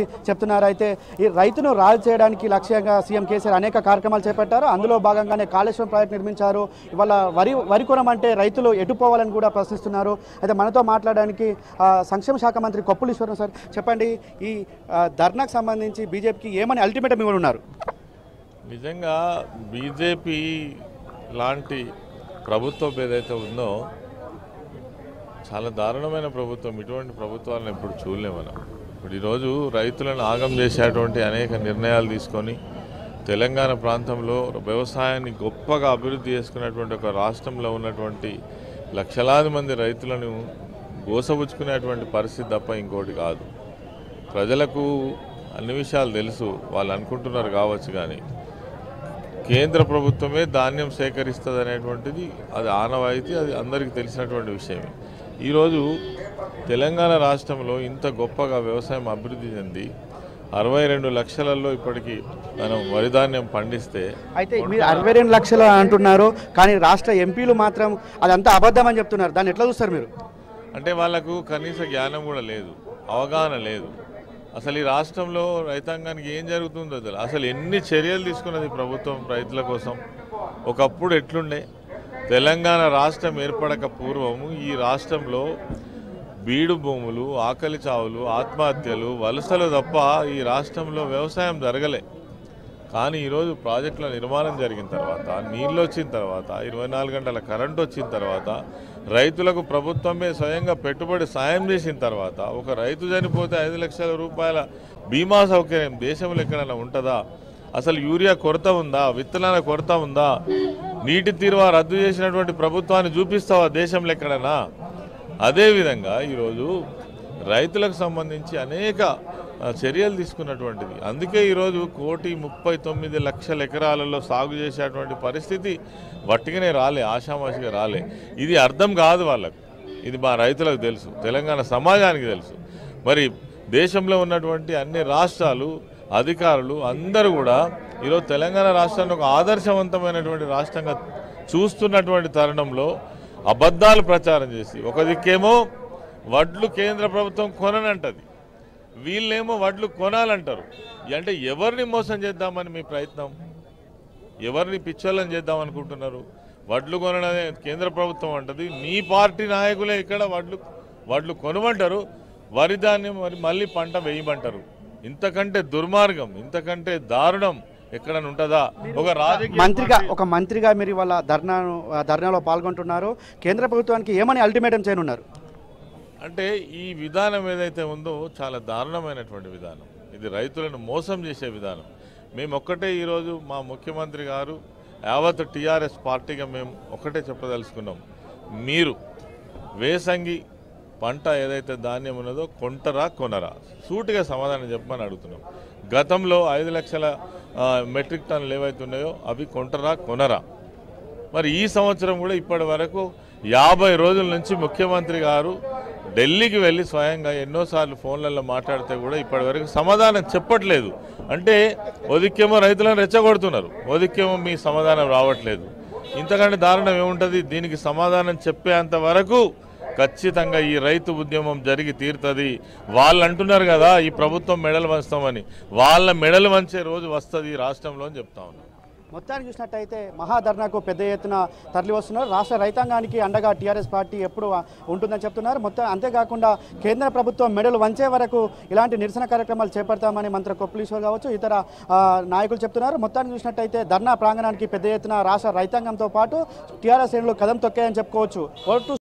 చెప్తున్నారు అయితే ఈ రైతును రాజు చేయడానికి లక్ష్యంగా సీఎం కేసీఆర్ అనేక కార్యక్రమాలు చేపట్టారు అందులో భాగంగానే కాళేశ్వరం ప్రాజెక్ట్ నిర్మించారు ఇవాళ వరి వరి కొనం అంటే రైతులు ఎటు పోవాలని కూడా ప్రశ్నిస్తున్నారు అయితే మనతో మాట్లాడడానికి ఆ, సంక్షేమ శాఖ మంత్రి కొప్పులు ఈశ్వరం సార్ చెప్పండి ఈ ఆ, ధర్నాకు సంబంధించి బీజేపీకి ఏమని అల్టిమేటం ఇవ్వనున్నారు ఉన్నారు నిజంగా బీజేపీ లాంటి ప్రభుత్వం ఏదైతే ఉందో చాలా దారుణమైన ప్రభుత్వం ఇటువంటి ప్రభుత్వాలను ఎప్పుడు చూడలేం మనం ఇప్పుడు ఈరోజు రైతులను ఆగం చేసేటువంటి అనేక నిర్ణయాలు తీసుకొని తెలంగాణ ప్రాంతంలో వ్యవసాయాన్ని గొప్పగా అభివృద్ధి చేసుకున్నటువంటి ఒక రాష్ట్రంలో ఉన్నటువంటి లక్షలాది మంది రైతులను గోసపుచ్చుకునేటువంటి పరిస్థితి తప్ప ఇంకోటి కాదు ప్రజలకు అన్ని విషయాలు తెలుసు వాళ్ళు అనుకుంటున్నారు కావచ్చు కానీ కేంద్ర ప్రభుత్వమే ధాన్యం సేకరిస్తుంది అనేటువంటిది అది ఆనవాయితీ అది అందరికీ తెలిసినటువంటి విషయమే ఈరోజు తెలంగాణ రాష్ట్రంలో ఇంత గొప్పగా వ్యవసాయం అభివృద్ధి చెంది అరవై రెండు లక్షలలో ఇప్పటికీ మనం వరి ధాన్యం పండిస్తే అయితే మీరు అరవై రెండు లక్షలు అంటున్నారు కానీ రాష్ట్ర ఎంపీలు మాత్రం అదంతా అబద్ధం అని చెప్తున్నారు దాన్ని ఎట్లా చూస్తారు మీరు అంటే వాళ్ళకు కనీస జ్ఞానం కూడా లేదు అవగాహన లేదు అసలు ఈ రాష్ట్రంలో రైతాంగానికి ఏం జరుగుతుందో తెలియదు అసలు ఎన్ని చర్యలు తీసుకున్నది ప్రభుత్వం రైతుల కోసం ఒకప్పుడు ఎట్లుండే తెలంగాణ రాష్ట్రం ఏర్పడక పూర్వము ఈ రాష్ట్రంలో బీడు భూములు ఆకలి చావులు ఆత్మహత్యలు వలసలు తప్ప ఈ రాష్ట్రంలో వ్యవసాయం జరగలే కానీ ఈరోజు ప్రాజెక్టుల నిర్మాణం జరిగిన తర్వాత నీళ్ళు వచ్చిన తర్వాత ఇరవై నాలుగు గంటల కరెంట్ వచ్చిన తర్వాత రైతులకు ప్రభుత్వమే స్వయంగా పెట్టుబడి సాయం చేసిన తర్వాత ఒక రైతు చనిపోతే ఐదు లక్షల రూపాయల బీమా సౌకర్యం దేశంలో ఎక్కడైనా ఉంటుందా అసలు యూరియా కొరత ఉందా విత్తనాల కొరత ఉందా నీటి తీరువా రద్దు చేసినటువంటి ప్రభుత్వాన్ని చూపిస్తావా దేశంలో ఎక్కడైనా అదేవిధంగా ఈరోజు రైతులకు సంబంధించి అనేక ఆ, చర్యలు తీసుకున్నటువంటిది అందుకే ఈరోజు కోటి ముప్పై తొమ్మిది లక్షల ఎకరాలలో సాగు చేసేటువంటి పరిస్థితి వట్టిగానే రాలే ఆషామాషిగా రాలే ఇది అర్థం కాదు వాళ్ళకు ఇది మా రైతులకు తెలుసు తెలంగాణ సమాజానికి తెలుసు మరి దేశంలో ఉన్నటువంటి అన్ని రాష్ట్రాలు అధికారులు అందరూ కూడా ఈరోజు తెలంగాణ రాష్ట్రాన్ని ఒక ఆదర్శవంతమైనటువంటి రాష్ట్రంగా చూస్తున్నటువంటి తరుణంలో అబద్ధాలు ప్రచారం చేసి ఒక దిక్కేమో వడ్లు కేంద్ర ప్రభుత్వం కొననంటది వీళ్ళేమో వడ్లు కొనాలంటారు అంటే ఎవరిని మోసం చేద్దామని మీ ప్రయత్నం ఎవరిని పిచ్చోళ్ళని చేద్దాం అనుకుంటున్నారు వడ్లు కొనడమే కేంద్ర ప్రభుత్వం అంటది మీ పార్టీ నాయకులే ఇక్కడ వడ్లు వడ్లు కొనమంటారు వరి ధాన్యం మరి మళ్ళీ పంట వేయమంటారు ఇంతకంటే దుర్మార్గం ఇంతకంటే దారుణం ఎక్కడైనా ఉంటుందా ఒక రాజకీయ మంత్రిగా పార్టీ- ఒక మంత్రిగా మీరు ఇవాళ ధర్నాను ఆ, ధర్నాలో పాల్గొంటున్నారు కేంద్ర ప్రభుత్వానికి ఏమని అల్టిమేటం చేయనున్నారు అంటే ఈ విధానం ఏదైతే ఉందో చాలా దారుణమైనటువంటి విధానం ఇది రైతులను మోసం చేసే విధానం మేము ఒక్కటే ఈరోజు మా ముఖ్యమంత్రి గారు యావత్ టీఆర్ఎస్ పార్టీగా మేము ఒక్కటే చెప్పదలుచుకున్నాం మీరు వేసంగి పంట ఏదైతే ధాన్యం ఉన్నదో కొంటరా కొనరా సూటిగా సమాధానం చెప్పమని అడుగుతున్నాం గతంలో ఐదు లక్షల ఆ, మెట్రిక్ టన్నులు ఏవైతే ఉన్నాయో అవి కొంటరా కొనరా మరి ఈ సంవత్సరం కూడా ఇప్పటి వరకు యాభై రోజుల నుంచి ముఖ్యమంత్రి గారు ఢిల్లీకి వెళ్ళి స్వయంగా ఎన్నోసార్లు ఫోన్లలో మాట్లాడితే కూడా ఇప్పటి వరకు సమాధానం చెప్పట్లేదు అంటే ఒదిక్కేమో రైతులను రెచ్చగొడుతున్నారు ఒదిక్కేమో మీ సమాధానం రావట్లేదు ఇంతకంటే దారుణం ఏముంటుంది దీనికి సమాధానం చెప్పేంత వరకు ఖచ్చితంగా ఈ రైతు ఉద్యమం జరిగి తీరుతుంది వాళ్ళు అంటున్నారు కదా ఈ ప్రభుత్వం మెడలు వంచుతామని వాళ్ళ మెడలు వంచే రోజు వస్తుంది ఈ రాష్ట్రంలో అని చెప్తా ఉన్నాం మొత్తానికి చూసినట్టయితే మహాధర్నాకు పెద్ద ఎత్తున తరలి వస్తున్నారు రాష్ట్ర రైతాంగానికి అండగా టీఆర్ఎస్ పార్టీ ఎప్పుడు ఉంటుందని చెప్తున్నారు మొత్తం అంతేకాకుండా కేంద్ర ప్రభుత్వం మెడలు వంచే వరకు ఇలాంటి నిరసన కార్యక్రమాలు చేపడతామని మంత్రి కొప్పులీశ్వర్ కావచ్చు ఇతర ఆ, నాయకులు చెప్తున్నారు మొత్తానికి చూసినట్టయితే ధర్నా ప్రాంగణానికి పెద్ద ఎత్తున రాష్ట్ర రైతాంగంతో పాటు టీఆర్ఎస్ శ్రేణులు కదం తొక్కాయని చెప్పుకోవచ్చు ఓటు